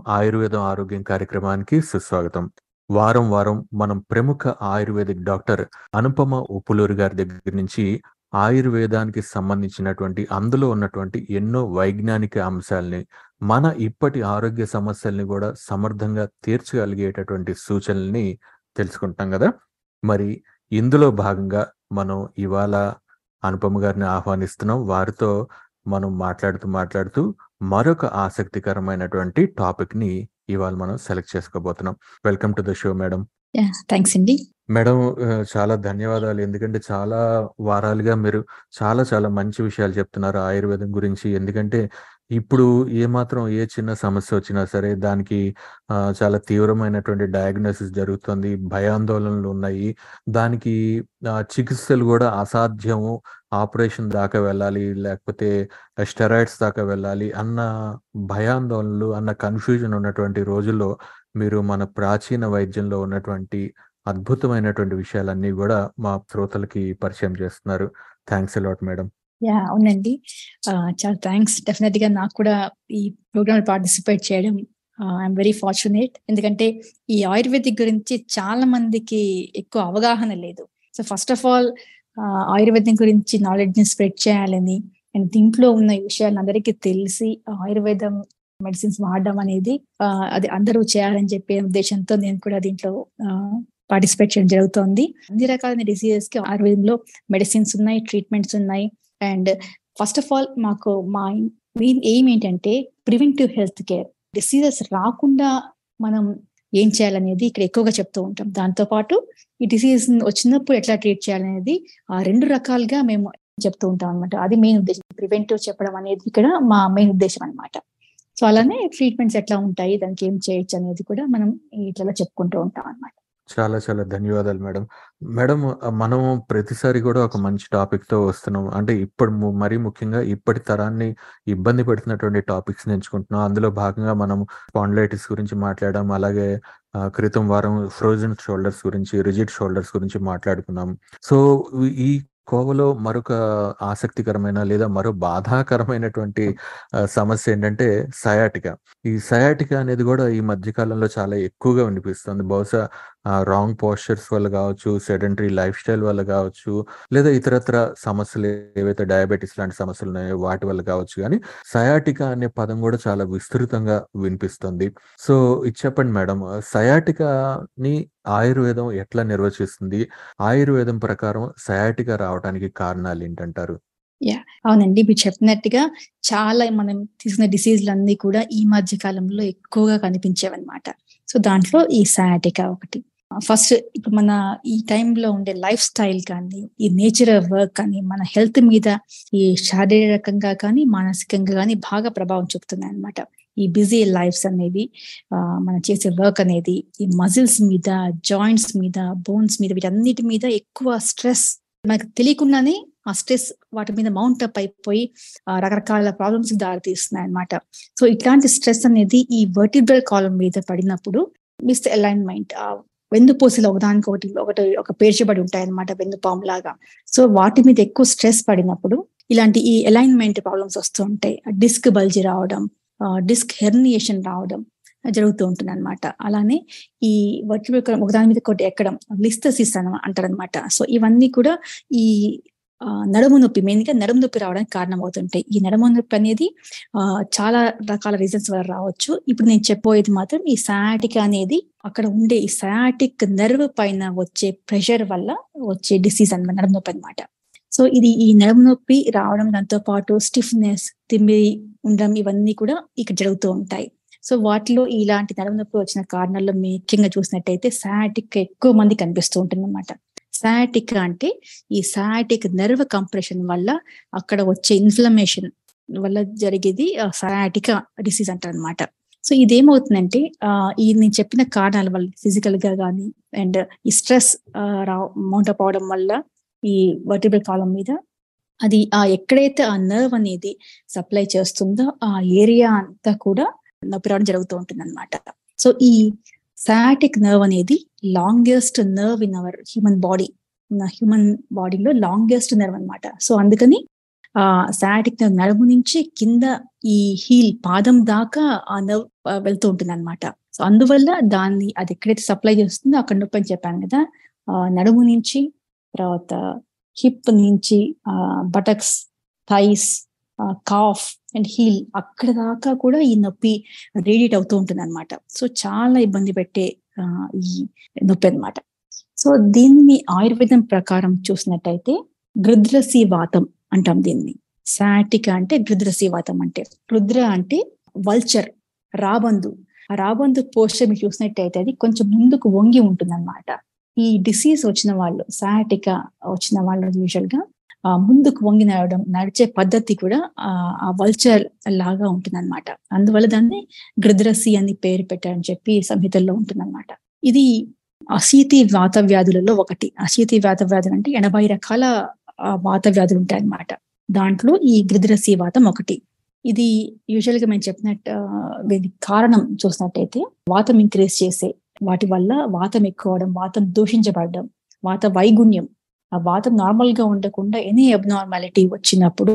ఆయుర్వేదం ఆరోగ్యం కార్యక్రమానికి సుస్వాగతం వారం వారం మనం ప్రముఖ ఆయుర్వేదిక్ డాక్టర్ అనుపమ ఉప్పులూరి గారి దగ్గర నుంచి ఆయుర్వేదానికి సంబంధించినటువంటి అందులో ఉన్నటువంటి ఎన్నో వైజ్ఞానిక అంశాలని మన ఇప్పటి ఆరోగ్య సమస్యల్ని కూడా సమర్థంగా తీర్చగలిగేటటువంటి సూచనల్ని తెలుసుకుంటాం కదా మరి ఇందులో భాగంగా మనం ఇవాళ అనుపమ గారిని ఆహ్వానిస్తున్నాం వారితో మనం మాట్లాడుతూ మాట్లాడుతూ మరొక ఆసక్తికరమైనటువంటి టాపిక్ ని ఇవాళ మనం సెలెక్ట్ చేసుకోబోతున్నాం welcome to the show madam thanks అండి మేడం ఆ, చాలా ధన్యవాదాలు ఎందుకంటే చాలా వారాలుగా మీరు చాలా చాలా మంచి విషయాలు చెప్తున్నారు ఆయుర్వేదం గురించి ఎందుకంటే ఇప్పుడు ఏ మాత్రం ఏ చిన్న సమస్య వచ్చినా సరే దానికి ఆ, చాలా తీవ్రమైనటువంటి డయాగ్నోసిస్ జరుగుతుంది భయాందోళనలు ఉన్నాయి దానికి ఆ, చికిత్సలు కూడా అసాధ్యము ఆపరేషన్ దాకా వెళ్ళాలి లేకపోతే స్టెరాయిడ్స్ దాకా వెళ్ళాలి అన్న భయాందోళనలు అన్న కన్ఫ్యూజన్ ఉన్నటువంటి రోజుల్లో మీరు మన ప్రాచీన వైద్యంలో ఉన్నటువంటి అద్భుతమైనటువంటి విషయాలన్నీ కూడా మా శ్రోతలకి పరిచయం చేస్తున్నారు థ్యాంక్స్ అలాట్ మేడం యా అవునండి ఆ, చాలా థ్యాంక్స్ డెఫినెట్ గా నాకు కూడా ఈ ప్రోగ్రామ్ పార్టిసిపేట్ చేయడం ఐఎమ్ వెరీ ఫార్చునేట్ ఎందుకంటే ఈ ఆయుర్వేదిక్ గురించి చాలా మందికి ఎక్కువ అవగాహన లేదు సో ఫస్ట్ ఆఫ్ ఆల్ ఆయుర్వేదం గురించి నాలెడ్జ్ ని స్ప్రెడ్ చేయాలని అండ్ దీంట్లో ఉన్న ఈ విషయాలు అందరికీ తెలిసి ఆయుర్వేదం మెడిసిన్స్ వాడడం అనేది ఆ, అది అందరూ చేయాలని చెప్పే ఉద్దేశంతో నేను కూడా దీంట్లో పార్టిసిపేట్ చేయడం జరుగుతోంది అన్ని రకాలైన డిసీజెస్ కి ఆయుర్వేదంలో మెడిసిన్స్ ఉన్నాయి ట్రీట్మెంట్స్ ఉన్నాయి అండ్ ఫస్ట్ ఆఫ్ ఆల్ మాకు మా మెయిన్ ఎయిమ్ ఏంటంటే ప్రివెంటివ్ హెల్త్ కేర్ డిసీజెస్ రాకుండా మనం ఏం చేయాలనేది ఇక్కడ ఎక్కువగా చెప్తూ ఉంటాం దాంతో పాటు ఈ డిసీజ్ వచ్చినప్పుడు ఎట్లా ట్రీట్ చేయాలనేది ఆ రెండు రకాలుగా మేము చెప్తూ ఉంటాం అనమాట అది మెయిన్ ఉద్దేశం ప్రివెంటివ్ చెప్పడం అనేది ఇక్కడ మా మెయిన్ ఉద్దేశం అన్నమాట సో అలానే ట్రీట్మెంట్స్ ఎట్లా ఉంటాయి దానికి ఏం చేయొచ్చు అనేది కూడా మనం ఇట్లా చెప్పుకుంటూ ఉంటాం అన్నమాట చాలా చాలా ధన్యవాదాలు మేడం మేడం మనం ప్రతిసారి కూడా ఒక మంచి టాపిక్ తో వస్తున్నాం అంటే ఇప్పుడు ము- మరీ ముఖ్యంగా ఇప్పటి తరాన్ని ఇబ్బంది పెడుతున్నటువంటి టాపిక్స్ ఎంచుకుంటున్నాం అందులో భాగంగా మనం స్పాండ్లైటిస్ గురించి మాట్లాడడం అలాగే ఆ, క్రితం వారం ఫ్రోజన్ షోల్డర్స్ గురించి రిజిడ్ షోల్డర్స్ గురించి మాట్లాడుకున్నాం సో ఈ కోవలో మరొక ఆసక్తికరమైన లేదా మరో బాధాకరమైనటువంటి ఆ, సమస్య ఏంటంటే సయాటికా ఈ సయాటికా అనేది కూడా ఈ మధ్య కాలంలో చాలా ఎక్కువగా వినిపిస్తుంది బహుశా రాంగ్ పోస్చర్స్ వల్ల కావచ్చు సెడెంటరీ లైఫ్ స్టైల్ వల్ల కావచ్చు లేదా ఇతరత్ర సమస్యలు ఏవైతే డయాబెటీస్ లాంటి సమస్యలు ఉన్నాయో వాటి వల్ల కావచ్చు కానీ సయాటికా అనే పదం కూడా చాలా విస్తృతంగా వినిపిస్తుంది సో ఇది చెప్పండి మేడం సయాటికాని ఆయుర్వేదం ఎట్లా నిర్వచిస్తుంది ఆయుర్వేదం ప్రకారం సయాటికా రావడానికి కారణాలు ఏంటంటారు అవునండి మీరు చెప్పినట్టుగా చాలా మనం తీసుకున్న డిసీజ్లు అన్ని కూడా ఈ మధ్య కాలంలో ఎక్కువగా కనిపించేవన్నమాట సో దాంట్లో ఈ సయాటికా ఒకటి ఫస్ట్ ఇప్పుడు మన ఈ టైంలో ఉండే లైఫ్ స్టైల్ కానీ ఈ నేచర్ వర్క్ కానీ మన హెల్త్ మీద ఈ శారీరకంగా కానీ మానసికంగా కానీ బాగా ప్రభావం చూపుతున్నాయి అనమాట ఈ బిజీ లైఫ్స్ అనేవి ఆ, మనం చేసే వర్క్ అనేది ఈ మజిల్స్ మీద జాయింట్స్ మీద బోన్స్ మీద వీటన్నిటి మీద ఎక్కువ స్ట్రెస్ మనకు తెలియకుండానే ఆ స్ట్రెస్ వాటి మీద మౌంట్ అప్ అయిపోయి ఆ, రకరకాల ప్రాబ్లమ్స్ దారి తీస్తున్నాయి అనమాట సో ఇట్లాంటి స్ట్రెస్ అనేది ఈ వర్టిబ్రల్ కాలం మీద పడినప్పుడు మిస్ అలైన్మెంట్ ఆ వెన్నుపూసలు ఒకదానికి ఒకటి ఒకటి ఒక పేర్చబడి ఉంటాయి అనమాట వెన్నుపాము లాగా సో వాటి మీద ఎక్కువ స్ట్రెస్ పడినప్పుడు ఇలాంటి ఈ అలైన్మెంట్ ప్రాబ్లమ్స్ వస్తూ ఉంటాయి డిస్క్ బల్జీ రావడం డిస్క్ హెర్నియేషన్ రావడం జరుగుతూ ఉంటుంది అనమాట అలానే ఈ వర్టిబ్రల్ ఒకదాని మీద ఒకటి ఎక్కడం లిస్థసిస్ అని అంటారనమాట సో ఇవన్నీ కూడా ఈ ఆ, నడుము నొప్పి మెయిన్ గా నడుము నొప్పి రావడానికి కారణం అవుతుంటాయి ఈ నడుము నొప్పి అనేది ఆ, చాలా రకాల రీజన్స్ వల్ల రావచ్చు ఇప్పుడు నేను చెప్పబోయేది మాత్రం ఈ సయాటిక్ అనేది అక్కడ ఉండే ఈ సయాటిక్ నర్వ్ పైన వచ్చే ప్రెషర్ వల్ల వచ్చే డిసీజ్ అనమాట నడుము నొప్పి అనమాట సో ఇది ఈ నడుము నొప్పి రావడం దాంతో పాటు స్టిఫ్నెస్ తిమ్మిరి ఉండడం ఇవన్నీ కూడా ఇక్కడ జరుగుతూ ఉంటాయి సో వాటిలో ఇలాంటి నడుము నొప్పి వచ్చిన కారణాల్లో ముఖ్యంగా చూసినట్టయితే సయాటిక్ ఎక్కువ మంది కనిపిస్తూ ఉంటుంది అనమాట సయాటిక్ అంటే ఈ సయాటిక్ నర్వ్ కంప్రెషన్ వల్ల అక్కడ వచ్చే ఇన్ఫ్లమేషన్ వల్ల జరిగేది సయాటిక్ డిసీజ్ అంటారు అనమాట సో ఇదేమవుతుందంటే ఆ, ఈ నేను చెప్పిన కారణాల వల్ల ఫిజికల్ గా కానీ అండ్ ఈ స్ట్రెస్ మౌంట్ అప్ అవడం వల్ల ఈ వర్టిబుల్ కాలం మీద అది ఆ ఎక్కడైతే ఆ నర్వ్ అనేది సప్లై చేస్తుందో ఆ ఏరియా అంతా కూడా నొప్పి రావడం జరుగుతూ ఉంటుంది అనమాట సో ఈ సయాటిక్ నర్వ్ అనేది longest nerve in our human body human బాడీలో లాంగెస్ట్ నర్వ్ అన్నమాట సో అందుకని ఆ సయాటిక్ నర్వ్ నడుము నుంచి కింద ఈ హీల్ పాదం దాకా ఆ నర్వ్ వెళ్తూ ఉంటుంది అనమాట సో అందువల్ల దాన్ని అది ఎక్కడైతే సప్లై చేస్తుందో అక్కడ నొప్పి అని చెప్పాను కదా ఆ నడుము నుంచి తర్వాత హిప్ నుంచి ఆ buttocks thighs calf and heel అక్కడ దాకా కూడా ఈ నొప్పి రేడియేట్ అవుతూ ఉంటుంది అనమాట సో చాలా ఇబ్బంది పెట్టే ఆ, ఈ నొప్పి అన్నమాట సో దీన్ని ఆయుర్వేదం ప్రకారం చూసినట్టయితే గృద్రసి వాతం అంటాం దీన్ని సాటిక అంటే గృద్రసి వాతం అంటే రుద్ర అంటే వల్చర్ రాబందు ఆ రాబందు పోస్టర్ మీరు చూసినట్టయితే అది కొంచెం ముందుకు వంగి ఉంటుంది ఈ డిసీజ్ వచ్చిన వాళ్ళు సాటిక వచ్చిన వాళ్ళు యూజువల్ గా ఆ ముందుకు వంగి నడవడం నడిచే పద్ధతి కూడా ఆ ఆ వల్చర్ లాగా ఉంటుంది అనమాట అందువల్ల దాన్ని గృద్రసి అని పేరు పెట్టారని చెప్పి సంహితల్లో ఉంటుంది ఇది అశీతి వాత వ్యాధులలో ఒకటి అశీతి వాత వ్యాధులు అంటే ఎనభై రకాల ఆ, వాత వ్యాధులు ఉంటాయి అన్నమాట దాంట్లో ఈ గృద్రసి వాతం ఒకటి ఇది యూజువల్ గా మేము చెప్పినట్టు ఆ, దీనికి కారణం చూసినట్టయితే వాతం ఇంక్రీజ్ చేసే వాటి వల్ల వాతం ఎక్కువ అవడం వాతం దూషించబడడం వాత వైగుణ్యం ఆ వాతం నార్మల్ గా ఉండకుండా ఎనీ అబ్నార్మాలిటీ వచ్చినప్పుడు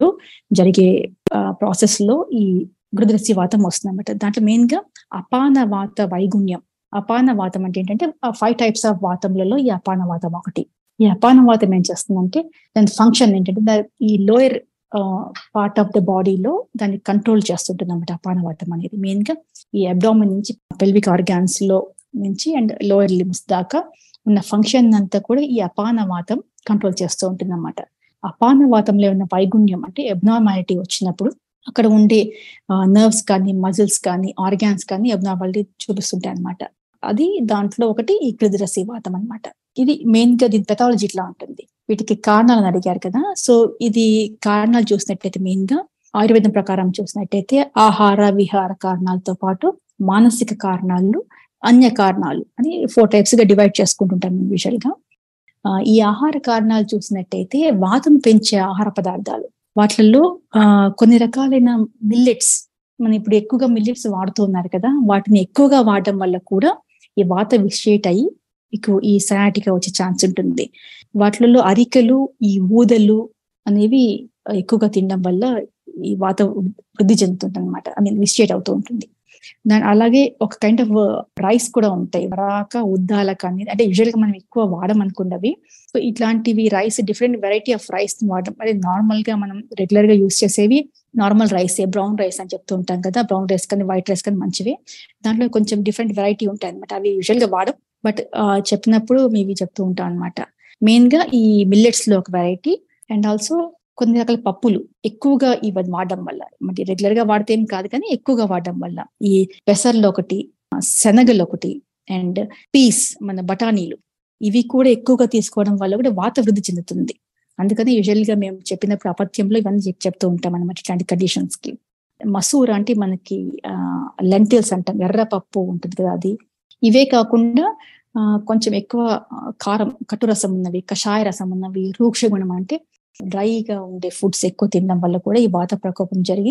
జరిగే ప్రాసెస్ లో ఈ గృద్రసి వాతం వస్తుంది అనమాట దాంట్లో మెయిన్ గా అపాన వాత వైగుణ్యం అపాన వాతం అంటే ఏంటంటే ఫైవ్ టైప్స్ ఆఫ్ వాతములలో ఈ అపాన వాతం ఒకటి ఈ అపాన వాతం ఏం చేస్తుందంటే దాని ఫంక్షన్ ఏంటంటే దా- ఈ లోయర్ పార్ట్ ఆఫ్ ద బాడీలో దాన్ని కంట్రోల్ చేస్తుంటుంది అనమాట అపాన వాతం అనేది మెయిన్ గా ఈ అబ్డామిన్ నుంచి పెల్విక్ ఆర్గాన్స్ లో నుంచి అండ్ లోయర్ లిమ్స్ దాకా ఉన్న ఫంక్షన్ అంతా కూడా ఈ అపాన వాతం కంట్రోల్ చేస్తూ ఉంటుంది అనమాట అపాన వాతంలో ఉన్న వైగుణ్యం అంటే అబ్నార్మాలిటీ వచ్చినప్పుడు అక్కడ ఉండే నర్వ్స్ కానీ మజిల్స్ కానీ ఆర్గాన్స్ కానీ అబ్నార్మాలిటీ చూపిస్తుంటాయి అనమాట అది దాంట్లో ఒకటి ఈ కృదిరసి వాతం అన్నమాట ఇది మెయిన్ గా దీని పెథాలజీ ఇట్లా ఉంటుంది వీటికి కారణాలను అడిగారు కదా సో ఇది కారణాలు చూసినట్టయితే మెయిన్ గా ఆయుర్వేదం ప్రకారం చూసినట్టయితే ఆహార విహార కారణాలతో పాటు మానసిక కారణాలు అన్య కారణాలు అని ఫోర్ టైప్స్ గా డివైడ్ చేసుకుంటుంటాం విజువల్ గా ఆ, ఈ ఆహార కారణాలు చూసినట్టయితే వాతం పెంచే ఆహార పదార్థాలు వాటిల్లో ఆ, కొన్ని రకాలైన మిల్లెట్స్ మనం ఇప్పుడు ఎక్కువగా మిల్లెట్స్ వాడుతున్నారు కదా వాటిని ఎక్కువగా వాడడం వల్ల కూడా ఈ వాత విషేట్ అయ్యి మీకు ఈ సయాటిక వచ్చే ఛాన్స్ ఉంటుంది వాటిలలో అరికలు ఈ ఊదలు అనేవి ఎక్కువగా తినడం వల్ల ఈ వాత వృద్ధి చెందుతుంది అనమాట ఐ మీన్ విషేట్ అవుతూ ఉంటుంది దాని అలాగే ఒక కైండ్ ఆఫ్ రైస్ కూడా ఉంటాయి వరాక ఉద్దాల కానీ అంటే యూజువల్ గా మనం ఎక్కువ వాడమనుకున్నవి సో ఇట్లాంటివి rice different variety of rice వాడడం అదే నార్మల్ గా మనం రెగ్యులర్ గా యూస్ చేసేవి నార్మల్ రైస్ బ్రౌన్ రైస్ అని చెప్తూ ఉంటాం కదా బ్రౌన్ రైస్ కానీ వైట్ రైస్ కానీ మంచివి దాంట్లో కొంచెం డిఫరెంట్ వెరైటీ ఉంటాయి అనమాట అవి యూజువల్ గా వాడం బట్ చెప్పినప్పుడు మీవి చెప్తూ ఉంటాం అనమాట మెయిన్ గా ఈ మిల్లెట్స్ లో ఒక వెరైటీ అండ్ ఆల్సో కొన్ని రకాల పప్పులు ఎక్కువగా ఇవి వాడడం వల్ల మరి రెగ్యులర్ గా వాడితే ఏం కాదు కానీ ఎక్కువగా వాడడం వల్ల ఈ పెసర్లు ఒకటి ఆ, శనగలు ఒకటి అండ్ పీస్ మన బఠానీలు ఇవి కూడా ఎక్కువగా తీసుకోవడం వల్ల కూడా వాత వృద్ధి చెందుతుంది అందుకని యూజువల్ గా మేము చెప్పినప్పుడు అపత్యంలో ఇవన్నీ చెప్- చెప్తూ ఉంటాం అనమాట ఇట్లాంటి కండిషన్స్ కి మసూర్ అంటే మనకి లెంటిల్స్ అంటాం ఎర్ర పప్పు ఉంటుంది కదా అది ఇవే కాకుండా ఆ, కొంచెం ఎక్కువ ఆ, కారం కట్టు రసం ఉన్నవి కషాయ రసం ఉన్నవి రూక్ష గుణం అంటే డ్రైగా ఉండే ఫుడ్స్ ఎక్కువ తినడం వల్ల కూడా ఈ వాత ప్రకోపం జరిగి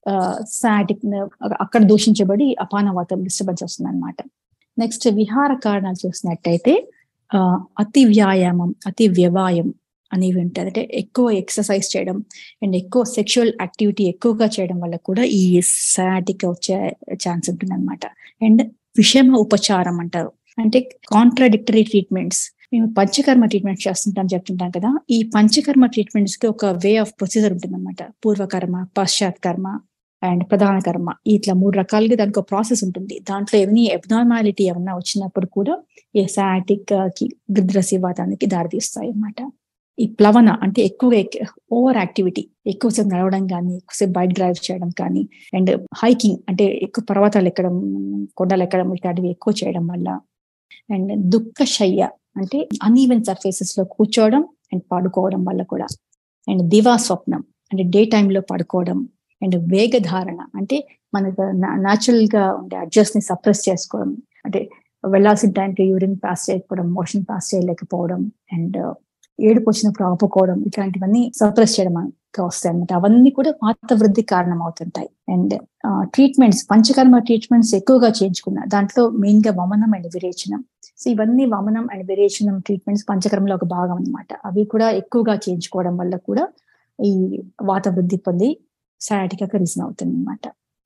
సాటిక్ అక్కడ దూషించబడి అపాన వాతం డిస్టర్బెన్స్ వస్తుంది అనమాట నెక్స్ట్ విహార కారణాలు చూసినట్టయితే ఆ, అతి వ్యాయామం అతి వ్యవాయం అనేవి ఉంటాయి అంటే ఎక్కువ ఎక్సర్సైజ్ చేయడం అండ్ ఎక్కువ సెక్షువల్ యాక్టివిటీ ఎక్కువగా చేయడం వల్ల కూడా ఈ సయాటిక్ వచ్చే ఛాన్స్ ఉంటుంది అనమాట అండ్ విషమ ఉపచారం అంటారు అంటే కాంట్రాడిక్టరీ ట్రీట్మెంట్స్ మేము పంచకర్మ ట్రీట్మెంట్ చేస్తుంటాం చెప్తుంటాం కదా ఈ పంచకర్మ ట్రీట్మెంట్స్ కి ఒక వే ఆఫ్ ప్రొసీజర్ ఉంటుంది అనమాట పూర్వకర్మ పశ్చాత్ కర్మ అండ్ ప్రధాన కర్మ ఇట్లా మూడు రకాలుగా దానికి ఒక ప్రాసెస్ ఉంటుంది దాంట్లో ఏమీ అబ్నార్మాలిటీ ఏమన్నా వచ్చినప్పుడు కూడా ఈ సయాటిక్ కి గృద్రసివాతానికి దారితీస్తాయి అన్నమాట ఈ ప్లవన అంటే ఎక్కువగా ఓవర్ యాక్టివిటీ ఎక్కువసేపు నడవడం కానీ ఎక్కువసేపు బైక్ డ్రైవ్ చేయడం కానీ అండ్ హైకింగ్ అంటే ఎక్కువ పర్వతాలు ఎక్కడం కొండలు ఎక్కడం ఇట్లాంటివి ఎక్కువ చేయడం వల్ల అండ్ దుఃఖ శయ్య అంటే అన్ఈవెన్ సర్ఫేసెస్ లో కూర్చోవడం అండ్ పడుకోవడం వల్ల కూడా అండ్ దివా స్వప్నం అంటే డే లో పడుకోవడం అండ్ వేగధారణ అంటే మనకు న్యాచురల్ గా ఉండే అడ్జస్ట్ ని సప్రెస్ చేసుకోవడం అంటే వెళ్ళాల్సిన టైంకి యూరిన్ పాస్ చేయకపోవడం మోషన్ పాస్ చేయలేకపోవడం అండ్ ఏడుపు వచ్చినప్పుడు ఆపుకోవడం ఇట్లాంటివన్నీ సప్రెస్ చేయడం వస్తాయి అనమాట అవన్నీ కూడా వాత వృద్ధి కారణం అవుతుంటాయి అండ్ ట్రీట్మెంట్స్ పంచకర్మ ట్రీట్మెంట్స్ ఎక్కువగా చేయించుకున్న దాంట్లో మెయిన్ గా వమనం అండ్ విరేచనం సో ఇవన్నీ వమనం అండ్ విరేచనం ట్రీట్మెంట్స్ పంచకర్మలో ఒక భాగం అన్నమాట అవి కూడా ఎక్కువగా చేయించుకోవడం వల్ల కూడా ఈ వాత వృద్ధి పొంది సయాటికాకి రీజన్ అవుతుంది అనమాట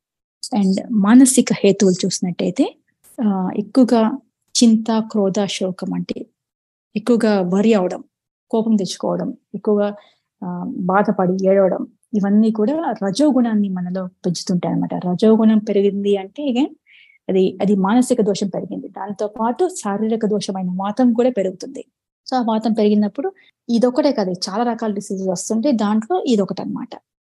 అండ్ మానసిక హేతువులు చూసినట్టయితే ఆ, ఎక్కువగా చింత క్రోధ శోకం అంటే ఎక్కువగా వరి అవడం కోపం తెచ్చుకోవడం ఎక్కువగా ఆ, బాధపడి ఏడవడం ఇవన్నీ కూడా రజోగుణాన్ని మనలో పెంచుతుంటాయి అనమాట రజోగుణం పెరిగింది అంటే again అది అది మానసిక దోషం పెరిగింది దాంతో పాటు శారీరక దోషమైన వాతం కూడా పెరుగుతుంది సో ఆ వాతం పెరిగినప్పుడు ఇదొకటే కాదు చాలా రకాల డిసీజెస్ వస్తుంటే దాంట్లో ఇదొకటి అనమాట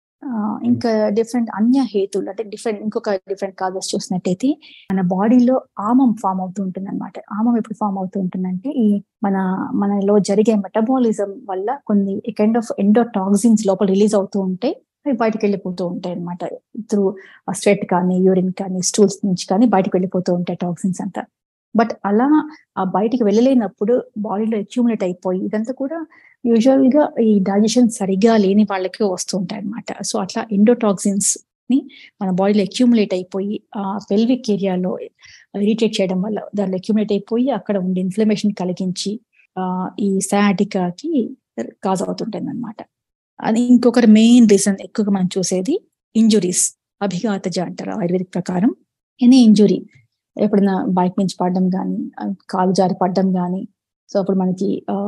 ఇంకా డిఫరెంట్ అన్య హేతులు అంటే డిఫరెంట్ ఇంకొక డిఫరెంట్ కాజెస్ చూసినట్టయితే మన బాడీలో ఆమం ఫామ్ అవుతూ ఉంటుంది అనమాట ఆమం ఎప్పుడు ఫామ్ అవుతూ ఉంటుందంటే ఈ మన మనలో జరిగే మెటబాలిజం వల్ల కొన్ని కైండ్ ఆఫ్ ఎండోటాక్సిన్స్ లోపల రిలీజ్ అవుతూ ఉంటే అవి బయటకు వెళ్ళిపోతూ ఉంటాయి అనమాట త్రూ స్వెట్ కానీ యూరిన్ కానీ స్టూల్స్ నుంచి కానీ బయటకు వెళ్ళిపోతూ ఉంటాయి టాక్సిన్స్ అంతా బట్ అలా ఆ బయటికి వెళ్ళలేనప్పుడు బాడీలో అక్యూములేట్ అయిపోయి ఇదంతా కూడా యూజువల్ గా ఈ డైజెషన్ సరిగా లేని వాళ్ళకి వస్తూ ఉంటాయి అనమాట సో అట్లా ఎండోటాక్సిన్స్ ని మన బాడీలో అక్యూములేట్ అయిపోయి ఆ పెల్విక్ ఏరియాలో ఇరిటేట్ చేయడం వల్ల దానిలో అక్యూములేట్ అయిపోయి అక్కడ ఉండే ఇన్ఫ్లమేషన్ కలిగించి ఆ ఈ సయాటికాకి కాజ్ అవుతుంటుంది అనమాట అది ఇంకొకటి మెయిన్ రీజన్ ఎక్కువగా మనం చూసేది ఇంజురీస్ అభిఘాతజ అంటారు ఆయుర్వేదిక్ ప్రకారం ఎనీ ఇంజురీ ఎప్పుడైనా బైక్ నుంచి పడడం కానీ కాలు జారి పడడం కానీ సో అప్పుడు మనకి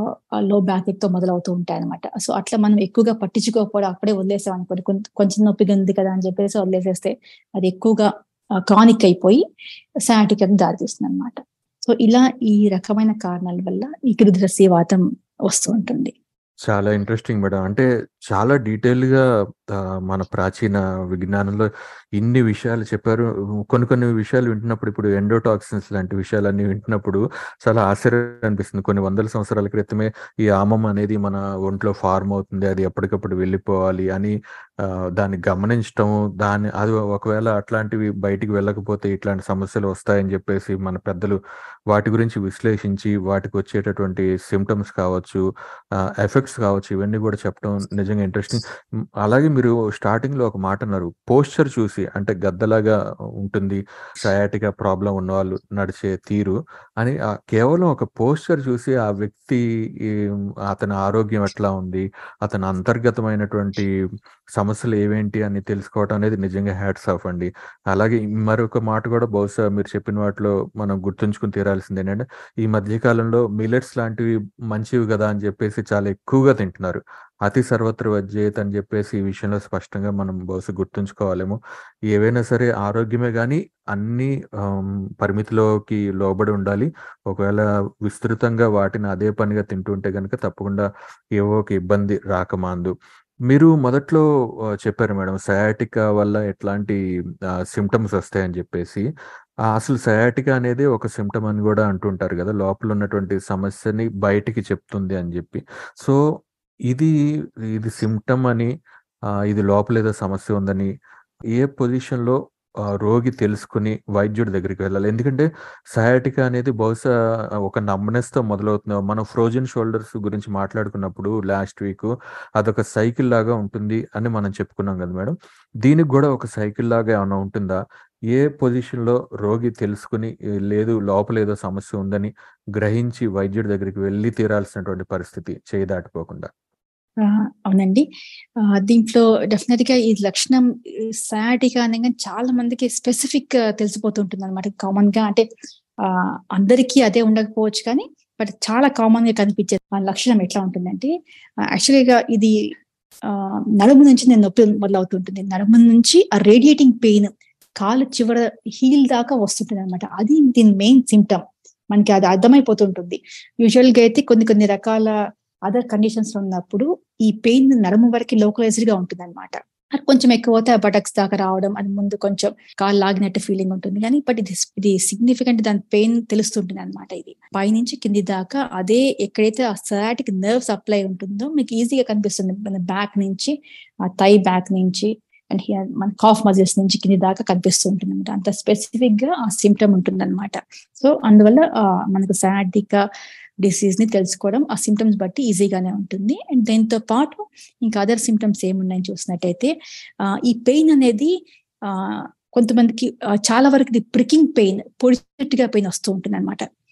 లో బ్యాక్ తో మొదలవుతూ ఉంటాయి అనమాట సో అట్లా మనం ఎక్కువగా పట్టించుకోకపోవడం అప్పుడే వదిలేసాం అనుకోండి కొంత- కొంచెం నొప్పిగా ఉంది కదా అని చెప్పేసి వదిలేసేస్తే అది ఎక్కువగా క్రానిక్ అయిపోయి sciatic అని దారితీస్తుంది అనమాట సో ఇలా ఈ రకమైన కారణాల వల్ల ఈ గిరిద్రస్య వాతం వస్తూ ఉంటుంది చాలా ఇంట్రెస్టింగ్ మేడం అంటే చాలా డీటెయిల్ గా ఆ, మన ప్రాచీన విజ్ఞానంలో ఇన్ని విషయాలు చెప్పారు కొన్ని కొన్ని విషయాలు వింటున్నప్పుడు ఇప్పుడు ఎండోటాక్సిన్స్ లాంటి విషయాలన్నీ వింటున్నప్పుడు చాలా ఆశ్చర్యం అనిపిస్తుంది కొన్ని వందల సంవత్సరాల క్రితమే ఈ ఆమం అనేది మన ఒంట్లో ఫార్మ్ అవుతుంది అది ఎప్పటికప్పుడు వెళ్ళిపోవాలి అని ఆ, దాన్ని గమనించటం దాని అది ఒకవేళ అట్లాంటివి బయటికి వెళ్ళకపోతే ఇట్లాంటి సమస్యలు వస్తాయని చెప్పేసి మన పెద్దలు వాటి గురించి విశ్లేషించి వాటికి వచ్చేటటువంటి సిమ్టమ్స్ కావచ్చు ఎఫెక్ట్స్ కావచ్చు ఇవన్నీ కూడా చెప్పడం నిజంగా ఇంట్రెస్టింగ్ అలాగే మీరు స్టార్టింగ్ లో ఒక మాట అన్నారు పోస్చర్ చూసి అంటే గద్దలాగా ఉంటుంది సయాటిగా ప్రాబ్లం ఉన్న వాళ్ళు నడిచే తీరు అని ఆ కేవలం ఒక పోస్చర్ చూసి ఆ వ్యక్తి ఈ, అతని ఆరోగ్యం ఎట్లా ఉంది అతని అంతర్గతమైనటువంటి సమస్యలు ఏవేంటి అని తెలుసుకోవడం అనేది నిజంగా హ్యాట్స్ ఆఫ్ అండి అలాగే మరొక మాట కూడా బహుశా మీరు చెప్పిన వాటిలో మనం గుర్తుంచుకుని తీరాల్సింది ఏంటంటే ఈ మధ్య కాలంలో మిల్లెట్స్ లాంటివి మంచివి కదా అని చెప్పేసి చాలా ఎక్కువగా తింటున్నారు అతి సర్వత్ర వజ్జేత్ అని చెప్పేసి ఈ విషయంలో స్పష్టంగా మనం బహుశా గుర్తుంచుకోవాలేమో ఏవైనా సరే ఆరోగ్యమే కానీ అన్ని ఆమ్, పరిమితిలోకి లోబడి ఉండాలి ఒకవేళ విస్తృతంగా వాటిని అదే పనిగా తింటుంటే కనుక తప్పకుండా ఏవో ఒక ఇబ్బంది రాకమాందు మీరు మొదట్లో ఆ, చెప్పారు మేడం సయాటికా వల్ల ఎట్లాంటి సిమ్టమ్స్ వస్తాయని చెప్పేసి ఆ, అసలు సయాటికా అనేది ఒక సిమ్టమ్ అని కూడా అంటుంటారు కదా లోపల ఉన్నటువంటి సమస్యని బయటికి చెప్తుంది అని చెప్పి సో ఇది ఇది సిమ్టమ్ అని ఆ, ఇది లోపల ఏదో సమస్య ఉందని ఏ పొజిషన్ లో ఆ, రోగి తెలుసుకుని వైద్యుడి దగ్గరికి వెళ్ళాలి ఎందుకంటే సయాటికా అనేది బహుశా ఒక numbness తో మొదలవుతుంది మనం ఫ్రోజన్ షోల్డర్స్ గురించి మాట్లాడుకున్నప్పుడు లాస్ట్ వీక్ అదొక సైకిల్ లాగా ఉంటుంది అని మనం చెప్పుకున్నాం కదా మేడం దీనికి కూడా ఒక సైకిల్ లాగా ఏమైనా ఉంటుందా ఏ పొజిషన్ లో రోగి తెలుసుకుని "ఏ, లేదు లోపల ఏదో సమస్య ఉందని గ్రహించి వైద్యుడి దగ్గరికి వెళ్ళి తీరాల్సినటువంటి పరిస్థితి చేయి దాటిపోకుండా ఆ, అవునండి ఆ, దీంట్లో డెఫినెట్ గా ఈ లక్షణం సాటిగా అనగా చాలా మందికి స్పెసిఫిక్ తెలిసిపోతుంటుంది అనమాట కామన్ గా అంటే ఆ అందరికీ అదే ఉండకపోవచ్చు కానీ బట్ చాలా కామన్ గా కనిపించే ఆ లక్షణం ఎట్లా ఉంటుందంటే యాక్చువల్గా ఇది ఆ నడుము నుంచి నేను నొప్పి మొదలవుతుంటుంది నడుము నుంచి ఆ రేడియేటింగ్ పెయిన్ కాలు చివర హీల్ దాకా వస్తుంటుంది అనమాట అది దీని మెయిన్ సిమ్టమ్ మనకి అది అర్థమైపోతుంటుంది యూజువల్ గా అయితే కొన్ని కొన్ని రకాల అదర్ కండిషన్స్ లో ఉన్నప్పుడు ఈ పెయిన్ నడుము వరకు లోకలైజ్డ్ గా ఉంటుంది అనమాట అది కొంచెం ఎక్కువ అవుతే ఆ బటక్స్ దాకా రావడం అది ముందు కొంచెం కాలు లాగినట్టు ఫీలింగ్ ఉంటుంది కానీ బట్ ఇది ఇది సిగ్నిఫికెంట్ దాని పెయిన్ తెలుస్తుంటుంది అనమాట ఇది పైనుంచి కింది దాకా అదే ఎక్కడైతే ఆ సయాటిక్ నర్వ్ సప్లై ఉంటుందో మీకు ఈజీగా కనిపిస్తుంది మన బ్యాక్ నుంచి ఆ థై బ్యాక్ నుంచి అండ్ హియర్ మన కాఫ్ మజిల్స్ నుంచి కింది దాకా కనిపిస్తూ ఉంటుంది అనమాట అంత స్పెసిఫిక్ గా ఆ సిమ్టమ్ ఉంటుంది అనమాట సో అందువల్ల ఆ, మనకు సయాటిక్ డిసీజ్ ని తెలుసుకోవడం ఆ సిమ్టమ్స్ బట్టి ఈజీగానే ఉంటుంది అండ్ దీంతో పాటు ఇంకా అదర్ సిమ్టమ్స్ ఏమున్నాయని చూసినట్టయితే ఆ, ఈ పెయిన్ అనేది ఆ కొంతమందికి ఆ, చాలా వరకు ఇది ప్రికింగ్ పెయిన్ పొడిచెట్టుగా పెయిన్ వస్తూ ఉంటుంది అనమాట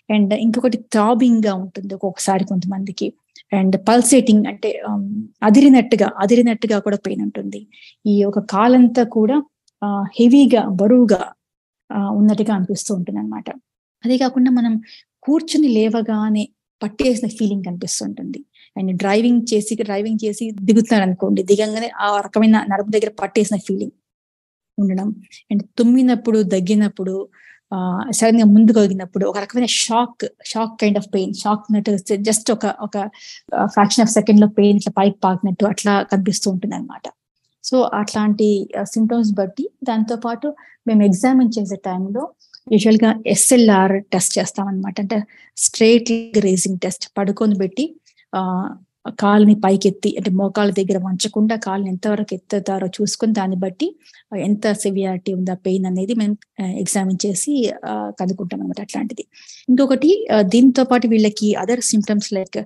అండ్ ఇంకొకటి థ్రాబింగ్ గా ఉంటుంది ఒక్కొక్కసారి కొంతమందికి అండ్ పల్సేటింగ్ అంటే um, అదిరినట్టుగా అదిరినట్టుగా కూడా పెయిన్ ఉంటుంది ఈ ఒక కాలంతా కూడా హెవీగా బరువుగా ఆ, ఉన్నట్టుగా అనిపిస్తూ ఉంటుంది అనమాట అదే కాకుండా మనం కూర్చుని లేవగానే పట్టేసిన ఫీలింగ్ కనిపిస్తుంటుంది అండ్ డ్రైవింగ్ చేసి డ్రైవింగ్ చేసి దిగుతున్నాడు అనుకోండి దిగంగానే ఆ రకమైన నడుము దగ్గర పట్టేసిన ఫీలింగ్ ఉండడం అండ్ తుమ్మినప్పుడు దగ్గినప్పుడు ఆ సడన్ గా ముందుకు వగినప్పుడు ఒక రకమైన shock shock kind of pain shock just ఒక ఒక ఫ్రాక్షన్ ఆఫ్ సెకండ్ లో పెయిన్ ఇట్లా పైకి పాకినట్టు అట్లా కనిపిస్తూ ఉంటుంది అనమాట సో అట్లాంటి సిమ్టమ్స్ బట్టి దాంతో పాటు మేము ఎగ్జామిన్ చేసే టైంలో యూజువల్ గా ఎస్ఎల్ఆర్ టెస్ట్ చేస్తాం అనమాట అంటే స్ట్రైట్ రేసింగ్ టెస్ట్ పడుకొని పెట్టి ఆ కాలుని పైకెత్తి అంటే మోకాళ్ళ దగ్గర వంచకుండా కాళ్ళని ఎంతవరకు ఎత్తుతారో చూసుకొని దాన్ని బట్టి ఎంత సివియారిటీ ఉందా పెయిన్ అనేది మేము ఎగ్జామిన్ చేసి ఆ, కనుక్కుంటాం అనమాట అట్లాంటిది ఇంకొకటి ఆ, దీంతో పాటు వీళ్ళకి అదర్ సిమ్టమ్స్ లైక్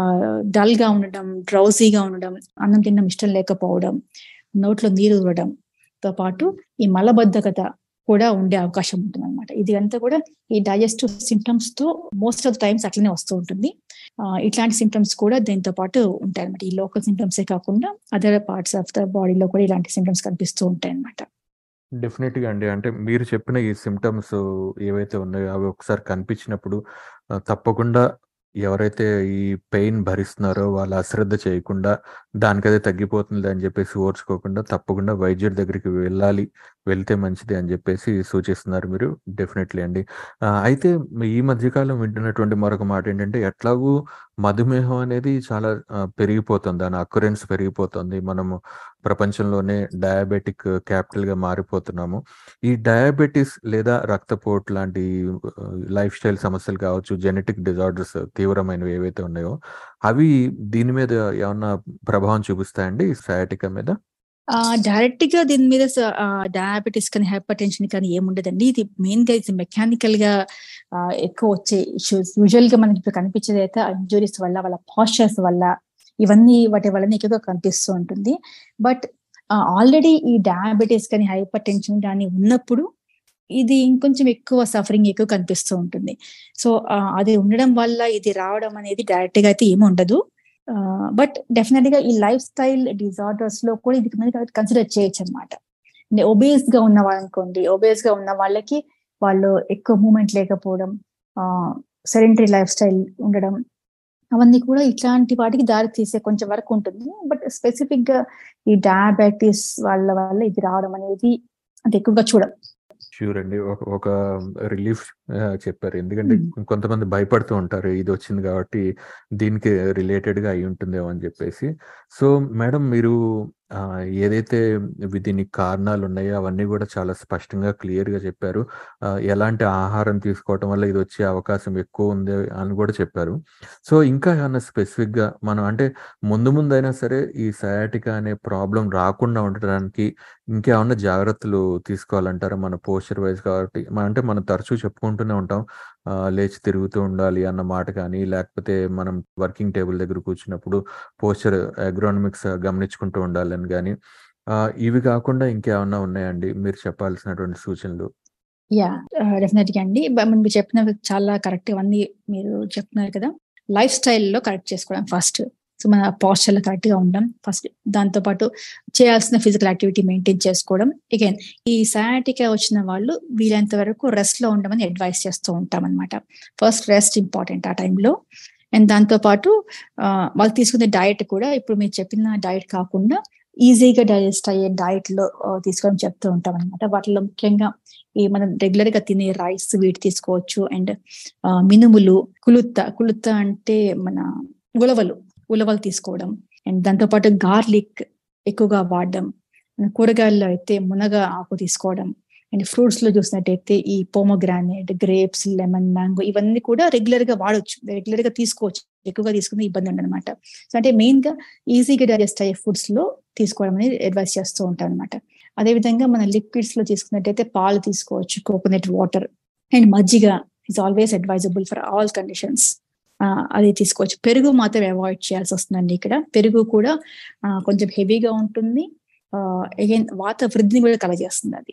డల్ గా ఉండడం డ్రౌజీగా ఉండడం అన్నం తినడం ఇష్టం లేకపోవడం నోట్లో నీరు ఊరడం తో పాటు ఈ మలబద్ధకత కూడా ఉండే అవకాశం ఉంటుంది అనమాట ఇది అంతా కూడా ఈ డైజెస్టివ్ సిమ్టమ్స్ తో మోస్ట్ ఆఫ్ టైమ్స్ అట్లనే వస్తూ ఉంటుంది ఆ, ఇట్లాంటి సిమ్టమ్స్ కూడా దీంతో పాటు ఉంటాయి అనమాట ఈ లోకల్ సిమ్టమ్సే కాకుండా అదర్ పార్ట్స్ ఆఫ్ ద బాడీలో కూడా ఇలాంటి సిమ్టమ్స్ కనిపిస్తూ ఉంటాయి అనమాట డెఫినెట్‌గా అండి. అంటే మీరు చెప్పిన ఈ సిమ్టమ్స్ ఏవైతే ఉన్నాయో అవి ఒకసారి కనిపించినప్పుడు ఆహ్, తప్పకుండా ఎవరైతే ఈ పెయిన్ భరిస్తున్నారో వాళ్ళు అశ్రద్ధ చేయకుండా దానికదే తగ్గిపోతుంది అని చెప్పేసి ఓర్చుకోకుండా తప్పకుండా వైద్యుడి దగ్గరికి వెళ్ళాలి. వెళ్తే మంచిది అని చెప్పేసి సూచిస్తున్నారు మీరు. డెఫినెట్‌లీ అండి. ఆహ్, అయితే ఈ మధ్య కాలం వింటున్నటువంటి మరొక మాట ఏంటంటే ఎట్లాగూ మధుమేహం అనేది చాలా ఆహ్, పెరిగిపోతుంది. దాని అక్కరెన్స్ పెరిగిపోతుంది. మనము ప్రపంచంలోనే డయాబెటిక్ క్యాపిటల్‌గా మారిపోతున్నాము. ఈ డయాబెటిస్ లేదా రక్తపోటు లాంటి ఆహ్, లైఫ్ స్టైల్ సమస్యలు కావచ్చు, జెనెటిక్ డిజార్డర్స్ తీవ్రమైనవి ఏవైతే ఉన్నాయో అవి దీని మీద ఏమన్నా ప్రభావం చూపిస్తాయండి ఈ సయాటికా మీద? ఆ! డైరెక్ట్ గా దీని మీద స ఆహ్, డయాబెటిస్ కానీ, హైపర్ టెన్షన్ కానీ ఏముండదండి. ఇది మెయిన్‌గా ఇది మెకానికల్‌గా ఆహ్, ఎక్కువ వచ్చే ఇష్యూస్. యూజువల్‌గా మనకి ఇప్పుడు కనిపించేదైతే ఇంజ్యూరీస్ వల్ల, వాళ్ళ పాస్చర్స్ వల్ల, ఇవన్నీ వాటి వల్లనే ఎక్కువగా కనిపిస్తూ ఉంటుంది. బట్ ఆహ్, ఆల్రెడీ ఈ డయాబెటిస్ కానీ, హైపర్ టెన్షన్ గాని ఉన్నప్పుడు ఇది ఇంకొంచెం ఎక్కువ సఫరింగ్ ఎక్కువ కనిపిస్తూ ఉంటుంది. సో, ఆహ్, అది ఉండడం వల్ల ఇది రావడం అనేది డైరెక్ట్‌గా అయితే ఏమి ఉండదు. ఆహ్, బట్ డెఫినిట్‌గా ఈ లైఫ్ స్టైల్ డిజార్డర్స్ లో కూడా ఇది మీద కన్సిడర్ చేయొచ్చనమాట. అంటే ఒబేస్‌గా ఉన్న వాళ్ళనుకోండి, ఒబేస్‌గా ఉన్న వాళ్ళకి వాళ్ళు ఎక్కువ మూవ్‌మెంట్ లేకపోవడం, ఆహ్, సెడెంటరీ లైఫ్ స్టైల్ ఉండడం, అవన్నీ కూడా ఇట్లాంటి వాటికి దారి తీసే కొంచెం వరకు ఉంటుంది. బట్ స్పెసిఫిక్‌గా ఈ డయాబెటిస్ వాళ్ళ వల్ల ఇది రావడం అనేది అంత ఎక్కువగా చూడం. ష్యూర్ అండి. ఒక ఒక రిలీఫ్ ఆహ్, చెప్పారు. ఎందుకంటే హ్మ్. కొంతమంది భయపడుతూ ఉంటారు. ఇదొచ్చింది కాబట్టి దీనికి రిలేటెడ్‌గా అయ్యుంటుందేమో అని చెప్పేసి. సో, మేడం మీరు ఆహ్, ఏదైతే వి దీనికి కారణాలున్నాయో అవన్నీ కూడా చాలా స్పష్టంగా, క్లియర్‌గా చెప్పారు. ఆహ్, ఎలాంటి ఆహారం తీసుకోవటం వల్ల ఇదొచ్చే అవకాశం ఎక్కువుంది అని కూడా చెప్పారు. సో, ఇంకా ఏమన్నా స్పెసిఫిక్‌గా మనం అంటే ముందు ముందైనా సరే ఈ సయాటికా అనే ప్రాబ్లమ్ రాకుండా ఉండడానికి ఇంకేమన్నా జాగ్రత్తలు తీసుకోవాలంటారా? మన పోస్చర్ వైస్ కాబట్టి మ అంటే మనం తరచూ చెప్పుకుంటూనే ఉంటాం. ఆహ్, లేచి తిరుగుతూ ఉండాలి అన్న మాట కానీ, లేకపోతే మనం వర్కింగ్ టేబుల్ దగ్గర కూర్చున్నప్పుడు పోస్చర్ ఎర్గోనామిక్స్ గమనించుకుంటూ ఉండాలని గాని, ఆహ్, ఇవి కాకుండా ఇంకేమన్నా ఉన్నాయండి మీరు చెప్పాల్సినటువంటి సూచనలు? యాహ్! ఆహ్, డెఫినిట్‌గా అండి. బ మీరు చెప్పినవి చాలా కరెక్ట్ ఇవన్నీ మీరు చెప్తున్నారు కదా! లైఫ్ స్టైల్‌లో కరెక్ట్ చేసుకోవడం ఫస్ట్. సో, మన పోస్చర్‌లో కరెక్ట్‌గా ఉండడం ఫస్ట్. దాంతో పాటు చేయాల్సిన ఫిజికల్ యాక్టివిటీ మెయింటైన్ చేసుకోవడం. అగైన్ ఈ సయాటికా వచ్చిన వాళ్ళు వీలైనంత వరకు రెస్ట్‌లో ఉండమని అడ్వైస్ చేస్తూ ఉంటామనమాట. ఫస్ట్ రెస్ట్ ఇంపార్టెంట్ ఆ టైంలో. అండ్ దాంతో పాటు ఆహ్, వాళ్ళు తీసుకునే డయట్ కూడా ఇప్పుడు మీరు చెప్పిన డయట్ కాకుండా ఈజీగా డైజెస్ట్ అయ్యే డయట్‌లో ఆహ్, తీసుకోవడం చెప్తూ ఉంటామనమాట. వాటిలో ముఖ్యంగా ఈ మనం రెగ్యులర్‌గా తినే రైస్ వీటి తీసుకోవచ్చు. అండ్ ఆహ్, మినుములు, కులుత్త, కులుత్త అంటే మన ఉలవలు, ఉలవలు తీసుకోవడం. అండ్ దాంతో పాటు గార్లిక్ ఎక్కువగా వాడడం. కూరగాయల్లో అయితే మునగ ఆకు తీసుకోవడం. అండ్ ఫ్రూట్స్‌లో చూసినట్టయితే ఈ పోమోగ్రానేట్, గ్రేప్స్, లెమన్, మ్యాంగో ఇవన్నీ కూడా రెగ్యులర్‌గా వాడొచ్చు. రెగ్యులర్‌గా తీసుకోవచ్చు. ఎక్కువగా తీసుకున్న ఇబ్బంది ఉండదనమాట. సో, అంటే మెయిన్‌గా ఈజీగా డైజెస్ట్ అయ్యే ఫుడ్స్‌లో తీసుకోవడం అనేది అడ్వైస్ చేస్తూ ఉంటాననమాట. అదేవిధంగా మన లిక్విడ్స్‌లో తీసుకున్నట్టయితే పాలు తీసుకోవచ్చు. కోకోనట్ వాటర్ అండ్ మజ్జిగ is always advisable for all conditions. ఆహ్, అది తీసుకోవచ్చు. పెరుగు మాత్రం అవాయిడ్ చేయాల్సొస్తుందండి ఇక్కడ. పెరుగు కూడా ఆహ్, కొంచెం హెవీగా ఉంటుంది. ఆహ్, అగైన్ వాత వృద్ధిని కూడా కలగజేస్తుందది.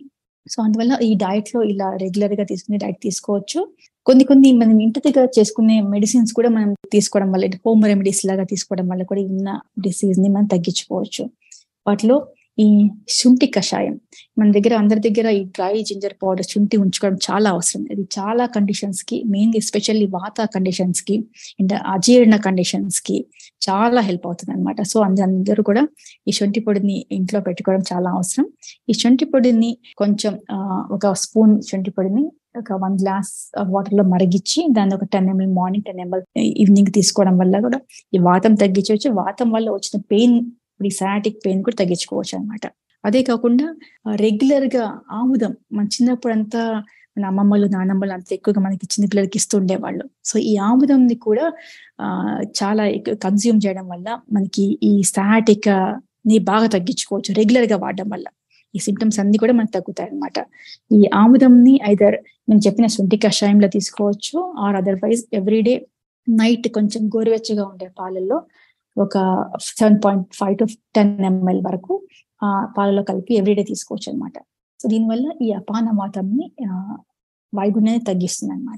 సో అందువల్ల ఈ డయట్ లో ఇలా రెగ్యులర్ గా తీసుకునే డైట్ తీసుకోవచ్చు కొన్ని కొన్ని మనం ఇంటి దగ్గర చేసుకునే మెడిసిన్స్ కూడా మనం తీసుకోవడం వల్ల హోమ్ రెమెడీస్ లాగా తీసుకోవడం వల్ల కూడా ఉన్న డిసీజ్ ని మనం తగ్గించుకోవచ్చు వాటిలో ఈ శుంఠి కషాయం మన దగ్గర అందరి దగ్గర ఈ డ్రై జింజర్ పౌడర్ శుంఠి ఉంచుకోవడం చాలా అవసరం ఇది చాలా కండిషన్స్ కి మెయిన్గా ఎస్పెషల్లీ వాత కండిషన్స్ కి అండ్ అజీర్ణ కండిషన్స్ కి చాలా హెల్ప్ అవుతుంది అనమాట సో అందరూ కూడా ఈ శొంఠి పొడిని ఇంట్లో పెట్టుకోవడం చాలా అవసరం ఈ శొంఠి పొడిని కొంచెం ఒక స్పూన్ శొంఠి పొడిని ఒక వన్ గ్లాస్ వాటర్ లో మరిగించి దాన్ని ఒక ten ml morning ten ml evening తీసుకోవడం వల్ల కూడా ఈ వాతం తగ్గించవచ్చు వాతం వల్ల వచ్చిన పెయిన్ ఈ సయాటిక్ పెయిన్ కూడా తగ్గించుకోవచ్చు అనమాట అదే కాకుండా రెగ్యులర్ గా ఆముదం మన చిన్నప్పుడు అంతా మన అమ్మమ్మలు నానమ్మలు అంత ఎక్కువగా మనకి చిన్న పిల్లలకి ఇస్తూ ఉండేవాళ్ళు సో ఈ ఆముదంని కూడా ఆ చాలా కన్జ్యూమ్ చేయడం వల్ల మనకి ఈ సయాటిక్ ని బాగా తగ్గించుకోవచ్చు రెగ్యులర్ గా వాడడం వల్ల ఈ సిమ్టమ్స్ అన్ని కూడా మనకు తగ్గుతాయి అనమాట ఈ ఆముదంని ఐదర్ నేను చెప్పిన శుంఠి కషాయంలో తీసుకోవచ్చు ఆర్ అదర్వైజ్ ఎవ్రీడే నైట్ కొంచెం గోరువెచ్చగా ఉండే పాలల్లో ఒక seven point five to ten ml వరకు ఆ పాలలో కలిపి ఎవ్రీడే తీసుకోవచ్చు అనమాట సో దీనివల్ల ఈ అపాన వాతాన్ని వాయుగుణాన్ని తగ్గిస్తుంది అనమాట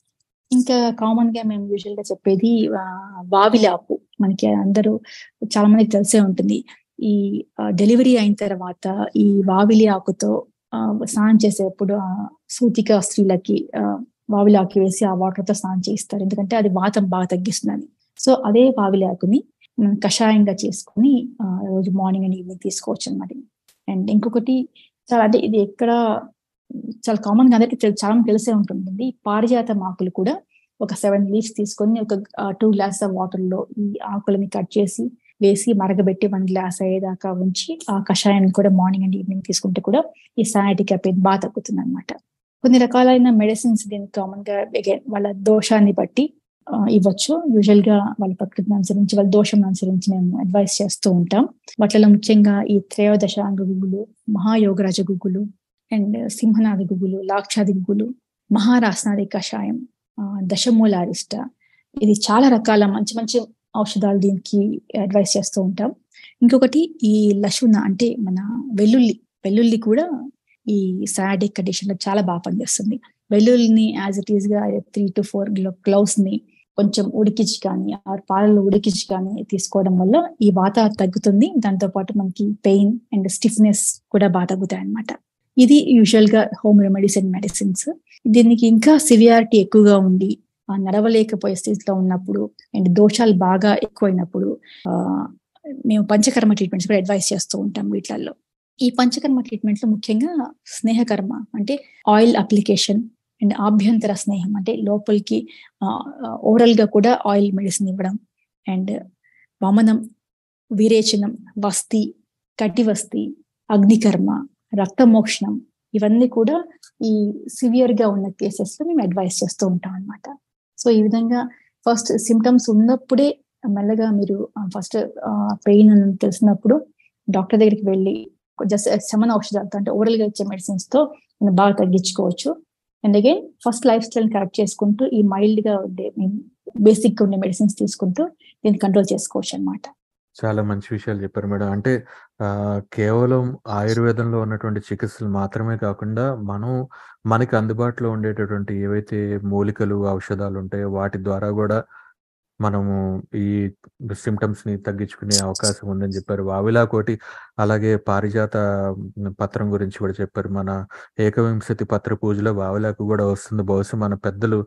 ఇంకా కామన్ గా మేము యూజువల్ గా చెప్పేది వావిలాకు మనకి అందరూ చాలా మందికి తెలిసే ఉంటుంది ఈ డెలివరీ అయిన తర్వాత ఈ వావిలి ఆకుతో స్నానం చేసేటప్పుడు ఆ సూతిక స్త్రీలకి వావిలాకు వేసి ఆ వాటర్ తో స్నానం చేయిస్తారు ఎందుకంటే అది వాతం బాగా తగ్గిస్తుందని సో అదే వావిలాకుని మనం కషాయంగా చేసుకుని రోజు మార్నింగ్ అండ్ ఈవినింగ్ తీసుకోవచ్చు అనమాట అండ్ ఇంకొకటి చాలా అంటే ఇది ఎక్కడ చాలా కామన్ గా అందరికి చాలా తెలిసే ఉంటుంది పారిజాత ఆకులు కూడా ఒక సెవెన్ లీవ్స్ తీసుకొని ఒక టూ గ్లాస్ ఆఫ్ వాటర్ లో ఈ ఆకులని కట్ చేసి వేసి మరగబెట్టి వన్ గ్లాస్ అయ్యేదాకా ఉంచి ఆ కషాయాన్ని కూడా మార్నింగ్ అండ్ ఈవినింగ్ తీసుకుంటే కూడా ఈ సయాటిక్ పెయిన్ బాగా తగ్గుతుంది అనమాట కొన్ని రకాలైన మెడిసిన్స్ దీనికి కామన్ గా అగైన్ వాళ్ళ దోషాన్ని బట్టి ఇవ్వచ్చు యూజువల్ గా వాళ్ళ ప్రకృతిని అనుసరించి వాళ్ళ దోషం అనుసరించి మేము అడ్వైస్ చేస్తూ ఉంటాం వాటిలో ముఖ్యంగా ఈ త్రయోదశాంగ గుగ్గులు మహాయోగరాజ గుగ్గులు అండ్ సింహనాది గుగ్గులు లాక్షాది గుగ్గులు మహారాసనాది కషాయం దశమూలారిష్ట ఇది చాలా రకాల మంచి మంచి ఔషధాలు దీనికి అడ్వైస్ చేస్తూ ఉంటాం ఇంకొకటి ఈ లశున అంటే మన వెల్లుల్లి వెల్లుల్లి కూడా ఈ సయాడిక్ కండిషన్ లో చాలా బాగా పనిచేస్తుంది వెల్లుల్లిని యాజ్ ఇట్ ఈస్ గా త్రీ టు ఫోర్ గ్లౌస్ ని కొంచెం ఉడికించి కానీ ఆ పాలలో ఉడికించి కానీ తీసుకోవడం వల్ల ఈ వాత తగ్గుతుంది దాంతో పాటు మనకి పెయిన్ అండ్ స్టిఫ్నెస్ కూడా బాగా తగ్గుతాయి అనమాట ఇది యూజువల్ గా హోమ్ రెమెడీస్ అండ్ మెడిసిన్స్ దీనికి ఇంకా సివియారిటీ ఎక్కువగా ఉండి ఆ నడవలేకపోయే స్థితిలో ఉన్నప్పుడు అండ్ దోషాలు బాగా ఎక్కువైనప్పుడు ఆ మేము పంచకర్మ ట్రీట్మెంట్స్ కూడా అడ్వైస్ చేస్తూ ఉంటాం వీటిలలో ఈ పంచకర్మ ట్రీట్మెంట్ లో ముఖ్యంగా స్నేహకర్మ అంటే ఆయిల్ అప్లికేషన్ అండ్ ఆభ్యంతర స్నేహం అంటే లోపలికి ఓరల్ గా కూడా ఆయిల్ మెడిసిన్ ఇవ్వడం అండ్ వమనం విరేచనం వస్తి కటివస్తి అగ్నికర్మ రక్తమోక్షణం ఇవన్నీ కూడా ఈ సివియర్ గా ఉన్న కేసెస్ లో మేము అడ్వైస్ చేస్తూ ఉంటాం అనమాట సో ఈ విధంగా ఫస్ట్ సిమ్టమ్స్ ఉన్నప్పుడే మెల్లగా మీరు ఫస్ట్ పెయిన్ అని తెలిసినప్పుడు డాక్టర్ దగ్గరికి వెళ్ళి జస్ట్ శమన ఔషధాలతో అంటే ఓరల్ గా ఇచ్చే మెడిసిన్స్ తో మనం బాగా తగ్గించుకోవచ్చు and again first lifestyle correct చేసుకుంటూ ఈ మైల్డ్ గా ఉండే బేసిక్ గా ఉండే మెడిసిన్స్ తీసుకుంటూ దీన్ని కంట్రోల్ చేసుకోవచ్చు అనమాట చాలా మంచి విషయాలు చెప్పారు మేడం అంటే కేవలం ఆయుర్వేదంలో ఉన్నటువంటి చికిత్సలు మాత్రమే కాకుండా మనం మనకి అందుబాటులో ఉండేటటువంటి ఏవైతే మూలికలు ఔషధాలు ఉంటాయో వాటి ద్వారా కూడా మనము ఈ సిమ్టమ్స్ ని తగ్గించుకునే అవకాశం ఉందని చెప్పారు వావిలాకోటి అలాగే పారిజాత పత్రం గురించి కూడా చెప్పారు మన ఏకవింశతి పత్ర పూజలో వావిలాకు కూడా వస్తుంది బహుశా మన పెద్దలు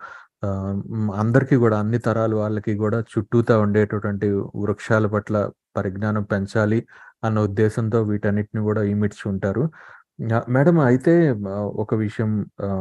అందరికీ కూడా అన్ని తరాల వాళ్ళకి కూడా చుట్టూతా ఉండేటటువంటి వృక్షాల పట్ల పరిజ్ఞానం పెంచాలి అన్న ఉద్దేశంతో వీటన్నిటిని కూడా ఇమిడ్చి ఉంటారు మేడం అయితే ఒక విషయం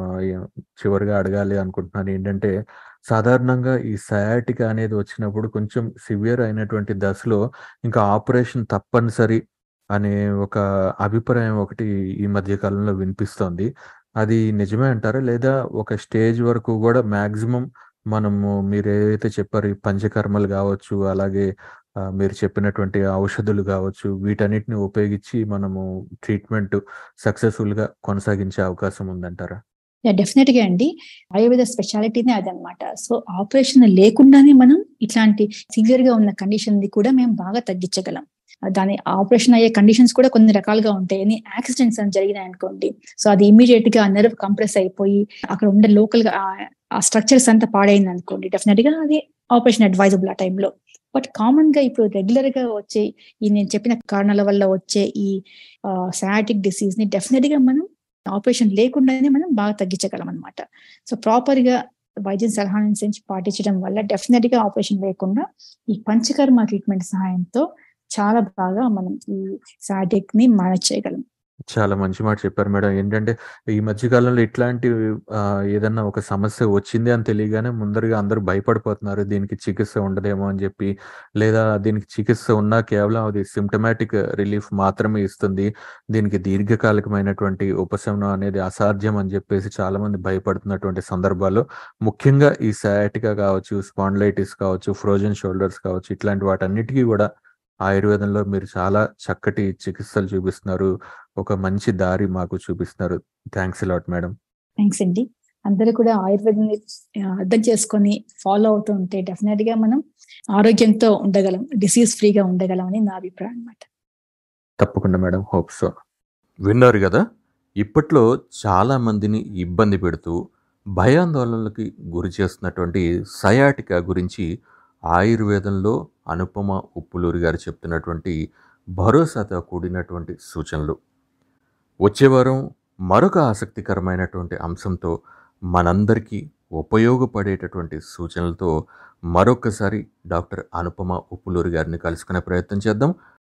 చివరిగా అడగాలి అనుకుంటున్నాను ఏంటంటే సాధారణంగా ఈ సయాటిక అనేది వచ్చినప్పుడు కొంచెం సివియర్ అయినటువంటి దశలో ఇంకా ఆపరేషన్ తప్పనిసరి అనే ఒక అభిప్రాయం ఒకటి ఈ మధ్య కాలంలో వినిపిస్తోంది అది నిజమే అంటారా లేదా ఒక స్టేజ్ వరకు కూడా మాక్సిమం మనము మీరు ఏదైతే చెప్పారు ఈ పంచకర్మలు కావచ్చు అలాగే మీరు చెప్పినటువంటి ఔషధులు కావచ్చు వీటన్నిటిని ఉపయోగించి మనము ట్రీట్మెంట్ సక్సెస్ఫుల్ గా కొనసాగించే అవకాశం ఉందంటారా డెఫినెట్ గా అండి ఆయుర్వేద స్పెషాలిటీనే అదనమాట సో ఆపరేషన్ లేకుండానే మనం ఇట్లాంటి సివియర్ గా ఉన్న కండిషన్ ని కూడా మేము బాగా తగ్గించగలం దాని ఆపరేషన్ అయ్యే కండిషన్స్ కూడా కొన్ని రకాలుగా ఉంటాయి ఎన్ని యాక్సిడెంట్స్ అని జరిగినాయి అనుకోండి సో అది ఇమీడియట్ గా నర్వ్ కంప్రెస్ అయిపోయి అక్కడ ఉండే లోకల్ గా ఆ- ఆ స్ట్రక్చర్స్ అంతా పాడైంది అనుకోండి డెఫినెట్ గా అది ఆపరేషన్ అడ్వైజబుల్ ఆ టైంలో బట్ కామన్ గా ఇప్పుడు రెగ్యులర్ గా వచ్చే ఈ నేను చెప్పిన కారణాల వల్ల వచ్చే ఈ సయాటిక్ డిసీజ్ ని డెఫినెట్ గా మనం ఆపరేషన్ లేకుండానే మనం బాగా తగ్గించగలం అనమాట సో ప్రాపర్ గా వైద్యం సలహా అనుసరించి పాటించడం వల్ల డెఫినెట్ గా ఆపరేషన్ లేకుండా ఈ పంచకర్మ ట్రీట్మెంట్ సహాయంతో చాలా బాగా మనం ఈ సాటిక్ ని మేనేజ్ చేయగలం చాలా మంచి మాట చెప్పారు మేడం ఏంటంటే ఈ మధ్య కాలంలో ఇట్లాంటి ఆ, ఏదన్నా ఒక సమస్య వచ్చింది అని తెలియగానే ముందరగా అందరూ భయపడిపోతున్నారు దీనికి చికిత్స ఉండదేమో అని చెప్పి లేదా దీనికి చికిత్స ఉన్నా కేవలం అది సిమ్టమాటిక్ రిలీఫ్ మాత్రమే ఇస్తుంది దీనికి దీర్ఘకాలికమైనటువంటి ఉపశమనం అనేది అసాధ్యం అని చెప్పేసి చాలా మంది భయపడుతున్నటువంటి సందర్భాల్లో ముఖ్యంగా ఈ సయాటికా కావచ్చు స్పాండ్లైటిస్ కావచ్చు ఫ్రోజన్ షోల్డర్స్ కావచ్చు ఇట్లాంటి వాటన్నిటికీ కూడా ఆయుర్వేదంలో మీరు చాలా చక్కటి చికిత్సలు చూపిస్తున్నారు ఒక మంచి దారి మాకు చూపిస్తున్నారు థ్యాంక్స్ లాట్ మేడం థ్యాంక్స్ అండి అందరూ కూడా ఆయుర్వేదాన్ని ఆ, అర్థం చేసుకొని ఫాలో అవుతూ ఉంటే డెఫినెట్ గా మనం ఆరోగ్యంతో ఉండగలం డిసీజ్ ఫ్రీగా ఉండగలం అని నా అభిప్రాయం అనమాట తప్పకుండా మేడం హోప్ సో విన్నారు కదా ఇప్పట్లో చాలా మందిని ఇబ్బంది పెడుతూ భయాందోళనలకి గురి చేస్తున్నటువంటి సయాటికా గురించి ఆయుర్వేదంలో అనుపమ ఉప్పులూరి గారు చెప్తున్నటువంటి భరోసాతో కూడినటువంటి సూచనలు వచ్చే వారం మరొక ఆసక్తికరమైనటువంటి అంశంతో మనందరికీ ఉపయోగపడేటటువంటి సూచనలతో మరొకసారి డాక్టర్ అనుపమ ఉప్పులూరి గారిని కలుసుకునే ప్రయత్నం చేద్దాం